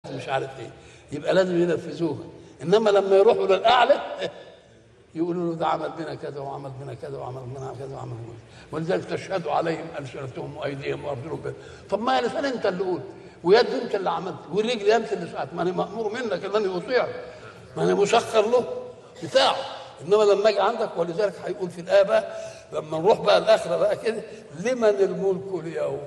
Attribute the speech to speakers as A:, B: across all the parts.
A: مش عارف ايه يبقى لازم ينفذوها انما لما يروحوا للاعلى يقولوا له ده عمل بنا كذا وعمل بنا كذا وعمل بنا كذا وعمل بنا ولذلك تشهد عليهم السنتهم وايديهم وارجلهم بال- طب ما يا لسان انت اللي قول ويد انت اللي عملت والرجل انت اللي ساعدت ما انا مامور منك ان انا اطيع ما انا مسخر له بتاعه انما لما اجي عندك ولذلك هيقول في الايه بقى لما نروح بقى الاخره بقى كده لمن الملك اليوم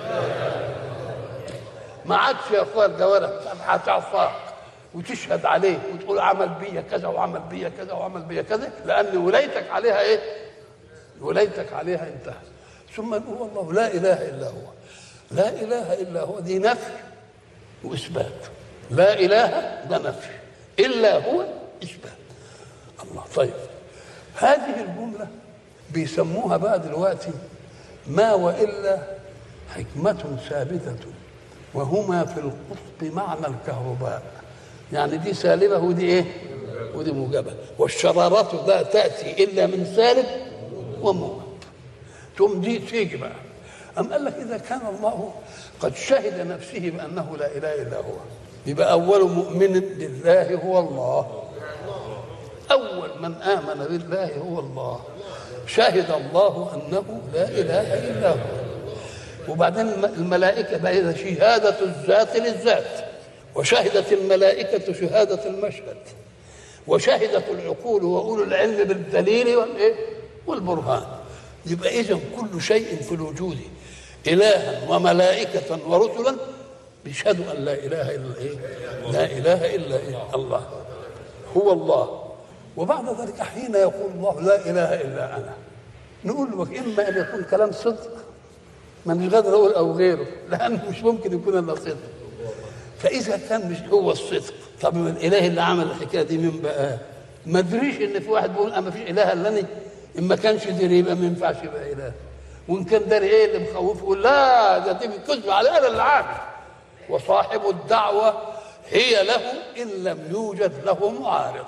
A: ما عادش يا اخوان الجوارح هتعصاك وتشهد عليه وتقول عمل بيا كذا وعمل بيا كذا وعمل بيا كذا لان ولايتك عليها ايه؟ ولايتك عليها انتهت ثم نقول الله لا اله الا هو لا اله الا هو دي نفي واثبات لا اله ده نفي الا هو اثبات الله طيب هذه الجمله بيسموها بقى دلوقتي ما والا حكمه ثابته وهما في القطب معنى الكهرباء يعني دي سالبه ودي ايه ودي موجبه والشرارات لا تاتي الا من سالب وموجب ثم دي تيجي بقى أم قال لك إذا كان الله قد شهد نفسه بأنه لا إله إلا هو يبقى أول مؤمن بالله هو الله أول من آمن بالله هو الله شهد الله أنه لا إله إلا هو وبعدين الملائكة بقى شهادة الذات للذات وشهدت الملائكة شهادة المشهد وشهدت العقول وأولو العلم بالدليل والإيه؟ والبرهان يبقى إذا كل شيء في الوجود إلها وملائكة ورسلا بيشهدوا أن لا إله إلا إيه؟ لا إله إلا إيه؟ الله هو الله وبعد ذلك حين يقول الله لا إله إلا أنا نقول له إما أن يكون كلام صدق ما مش قادر أقول أو غيره لأنه مش ممكن يكون إلا صدق فإذا كان مش هو الصدق طب من الإله اللي عمل الحكاية دي من بقى ما ادريش إن في واحد بيقول أنا ما فيش إله إلا أنا إن ما كانش دري يبقى ما ينفعش يبقى إله وإن كان داري إيه اللي مخوفه يقول لا ده دي كذب على أنا اللي عامل وصاحب الدعوة هي له إن لم يوجد له معارض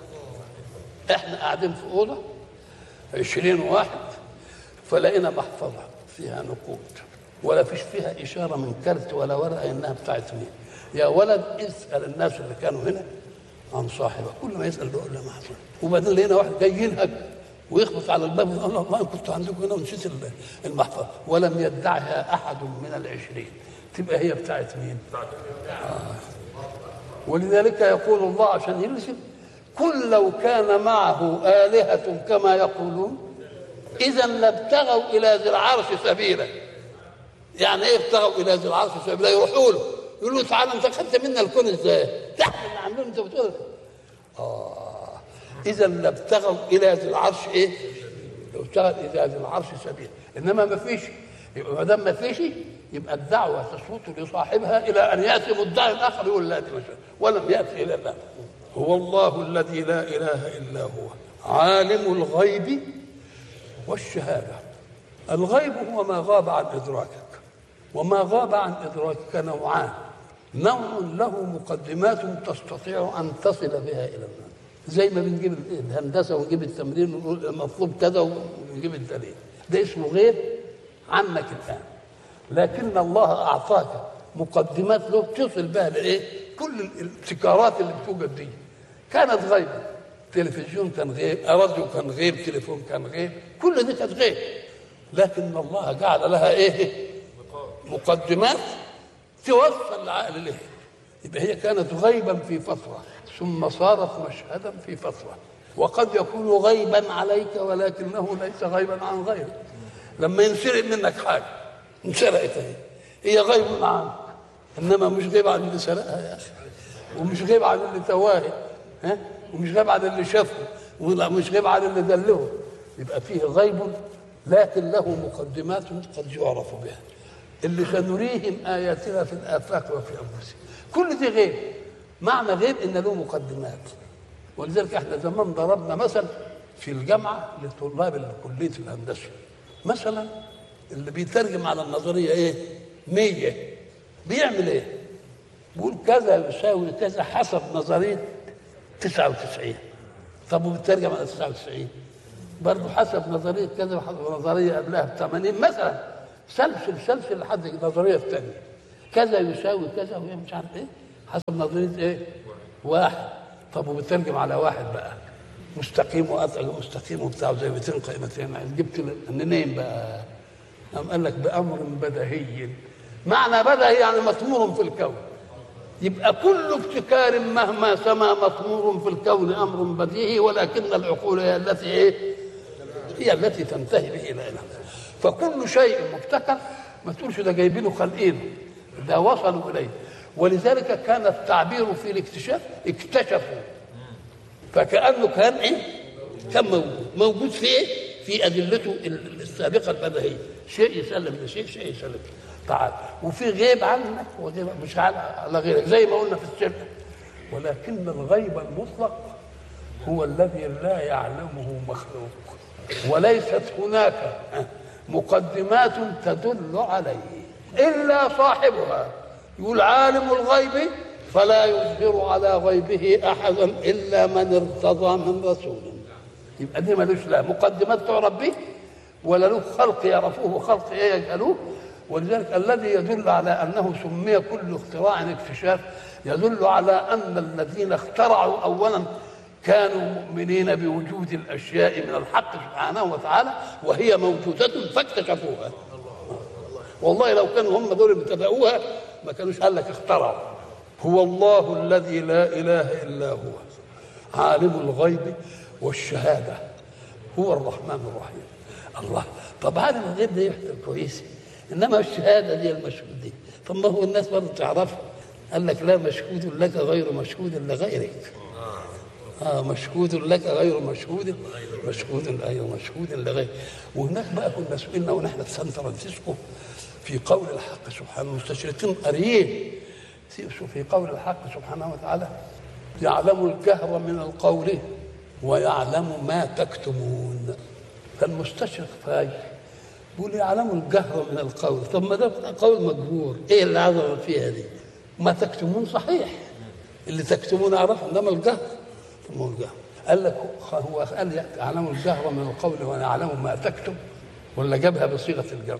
A: احنا قاعدين في اوضه عشرين واحد فلقينا محفظه فيها نقود ولا فيش فيها اشاره من كارت ولا ورقه انها بتاعت مين يا ولد اسال الناس اللي كانوا هنا عن صاحبه كل ما يسال بيقول له محفظه وبعدين لقينا واحد جاي ينهج ويخبط على الباب ويقول الله والله كنت عندكم هنا ونسيت المحفظه ولم يدعها احد من العشرين تبقى هي بتاعت مين؟ آه. ولذلك يقول الله عشان يرسل قل لو كان معه آلهة كما يقولون إذا لابتغوا إلى ذي العرش سبيلا يعني إيه ابتغوا إلى ذي العرش سبيلا يروحوا له يقولوا له تعالى أنت خدت منا الكون إزاي؟ تحت اللي عاملين أنت بتقول آه إذا لابتغوا إلى ذي العرش إيه؟ لو ابتغوا إلى ذي العرش سبيلا إنما ما فيش يبقى ما دام ما فيش يبقى الدعوة تصوت لصاحبها إلى أن يأتي مدعي الآخر يقول لا ولم يأتي إلى الله هو الله الذي لا اله الا هو عالم الغيب والشهاده الغيب هو ما غاب عن ادراكك وما غاب عن ادراكك نوعان نوع له مقدمات تستطيع ان تصل بها الى الناس زي ما بنجيب الهندسه ونجيب التمرين ونقول المفروض كذا ونجيب الدليل ده اسمه غيب عنك الان لكن الله اعطاك مقدمات له تصل بها لايه؟ كل الابتكارات اللي بتوجد دي كانت غيبة تلفزيون كان غيب راديو كان غيب تليفون كان غيب كل دي كانت غيب لكن الله جعل لها ايه مقدمات توصل العقل ليه يبقى هي كانت غيبا في فترة ثم صارت مشهدا في فترة وقد يكون غيبا عليك ولكنه ليس غيبا عن غيرك لما ينسرق منك حاجة انسرقت هي هي غيب عنك انما مش غيب عن اللي سرقها يا اخي ومش غيب عن اللي تواهي ها ومش غيب عن اللي شافه ومش غيب عن اللي دله يبقى فيه غيب لكن له مقدمات قد يعرف بها اللي سنريهم اياتنا في الافاق وفي انفسهم كل دي غيب معنى غيب ان له مقدمات ولذلك احنا زمان ضربنا مثل في الجامعه لطلاب كليه الهندسه مثلا اللي بيترجم على النظريه ايه؟ 100 بيعمل ايه؟ بيقول كذا يساوي كذا حسب نظريه 99 طب وبترجم على 99 برضه حسب نظريه كذا وحسب نظريه قبلها ب 80 مثلا سلسل سلسل لحد النظريه الثانيه كذا يساوي كذا وهي مش عارف ايه حسب نظريه ايه واحد طب وبترجم على واحد بقى مستقيم واطلق مستقيم وبتاع زي 200 قيمتين جبت منين بقى قام قال لك بامر بدهي معنى بدهي يعني مطمور في الكون يبقى كل ابتكار مهما سما مطمور في الكون امر بديهي ولكن العقول هي التي ايه هي التي تنتهي به الى اله فكل شيء مبتكر ما تقولش ده جايبينه خالقينه ده وصلوا اليه ولذلك كان التعبير في الاكتشاف اكتشفوا فكانه كان ايه كان موجود موجود في ايه في ادلته السابقه البديهيه شيء يسلم لشيء شيء يسلم تعال وفي غيب عنك وغيب مش على غيرك زي ما قلنا في السر ولكن الغيب المطلق هو الذي لا يعلمه مخلوق وليست هناك مقدمات تدل عليه الا صاحبها يقول عالم الغيب فلا يظهر على غيبه احدا الا من ارتضى من رسول يبقى دي ملوش لا مقدمات تعرف به ولا له خلق يعرفوه خلق ايه يجهلوه ولذلك الذي يدل على انه سمي كل اختراع اكتشاف يدل على ان الذين اخترعوا اولا كانوا مؤمنين بوجود الاشياء من الحق سبحانه وتعالى وهي موجوده فاكتشفوها والله لو كانوا هم دول ابتدأوها ما كانوش قال لك اخترعوا هو الله الذي لا اله الا هو عالم الغيب والشهاده هو الرحمن الرحيم الله طب عالم الغيب ده يحصل كويس انما الشهاده دي المشهود دي طب ما هو الناس برضه تعرفها قال لك لا مشهود لك غير مشهود لغيرك آه مشهود لك غير مشهود مشهود غير مشهود لغيرك وهناك بقى كنا سئلنا ونحن في سان فرانسيسكو في قول الحق سبحانه المستشرقين قاريين في قول الحق سبحانه وتعالى يعلم الجهر من القول ويعلم ما تكتمون فالمستشرق فاي بيقول يعلم الجهر من القول طب ما ده قول مجهور ايه اللي عظم فيها دي ما تكتمون صحيح اللي تكتمون اعرفه انما الجهر ثم الجهر قال لك هو قال يعلم الجهر من القول ويعلم ما تكتم ولا جابها بصيغه الجر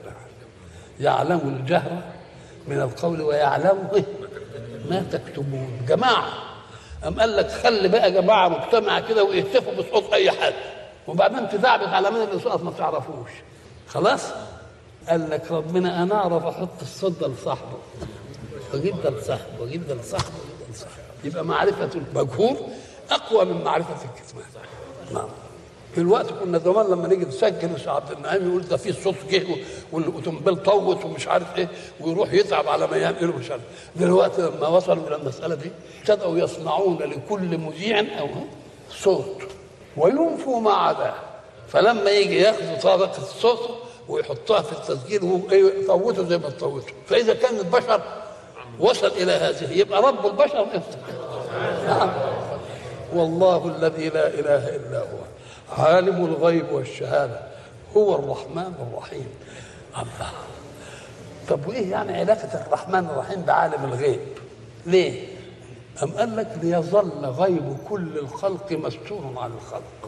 A: يعلم الجهر من القول ويعلم إيه؟ ما تكتمون جماعه أم قال لك خلي بقى جماعه مجتمعه كده ويهتفوا بصوت اي حد وبعدين تدعبس على من اللي صوت ما تعرفوش خلاص قال لك ربنا انا اعرف احط الصوت ده لصاحبه واجيب ده لصاحبه واجيب ده لصاحبه واجيب ده لصاحبه يبقى معرفه المجهور اقوى من معرفه الكتمان نعم في الوقت كنا زمان لما نيجي نسجل مش عبد النعيم يقول ده في صوت جه والاوتوموبيل طوت ومش عارف ايه ويروح يتعب على ما يعمل مش عارف دلوقتي لما وصلوا الى المساله دي ابتدأوا يصنعون لكل مذيع او صوت وينفوا ما عداه فلما يجي ياخذوا طابقه الصوت ويحطها في التسجيل ويطوته زي ما تطوته فاذا كان البشر وصل الى هذه يبقى رب البشر نعم والله الذي لا اله الا هو عالم الغيب والشهاده هو الرحمن الرحيم الله طب وايه يعني علاقه الرحمن الرحيم بعالم الغيب ليه أم قال لك ليظل غيب كل الخلق مستور عن الخلق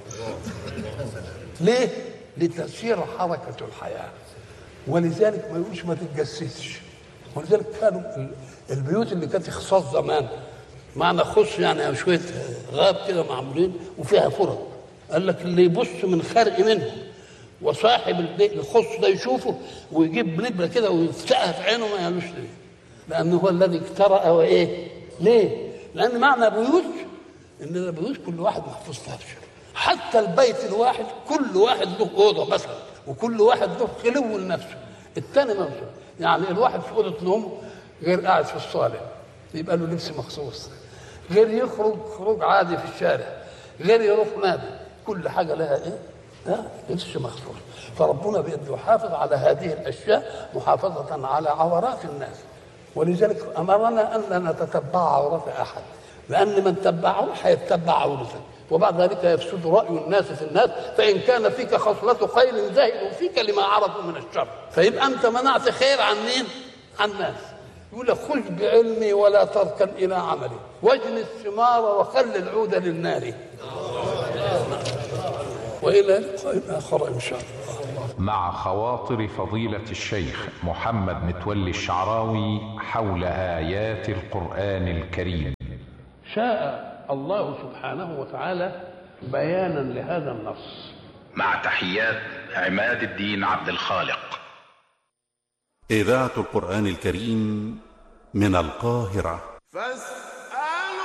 A: ليه لتسير حركة الحياة ولذلك ما يقولش ما تتجسسش ولذلك كانوا البيوت اللي كانت خصاص زمان معنى خص يعني شوية غاب كده معمولين وفيها فرق قال لك اللي يبص من خرق منه وصاحب الخص ده يشوفه ويجيب نبره كده ويفتحها في عينه ما يعملوش ليه لانه هو الذي اجترأ وايه ليه لان معنى بيوت ان البيوت كل واحد محفوظ فيها حتى البيت الواحد كل واحد له اوضه مثلا وكل واحد له خلو لنفسه الثاني نفسه يعني الواحد في اوضه نومه غير قاعد في الصاله يبقى له لبس مخصوص غير يخرج خروج عادي في الشارع غير يروح نادي كل حاجه لها ايه؟ ها لبس مخصوص فربنا بيده يحافظ على هذه الاشياء محافظه على عورات الناس ولذلك امرنا ان لا نتتبع عورات احد لان من تبعه هيتبع عورته وبعد ذلك يفسد راي الناس في الناس فان كان فيك خصله خير زهدوا فيك لما عرفوا من الشر فيبقى انت منعت خير عن مين؟ عن الناس يقول لك خذ بعلمي ولا تركن الى عملي واجن الثمار وخل العود للنار والى لقاء اخر ان شاء الله
B: مع خواطر فضيلة الشيخ محمد متولي الشعراوي حول آيات القرآن الكريم
A: شاء الله سبحانه وتعالى بيانا لهذا النص
B: مع تحيات عماد الدين عبد الخالق
C: إذاعة القرآن الكريم من القاهرة
D: فاستمعوا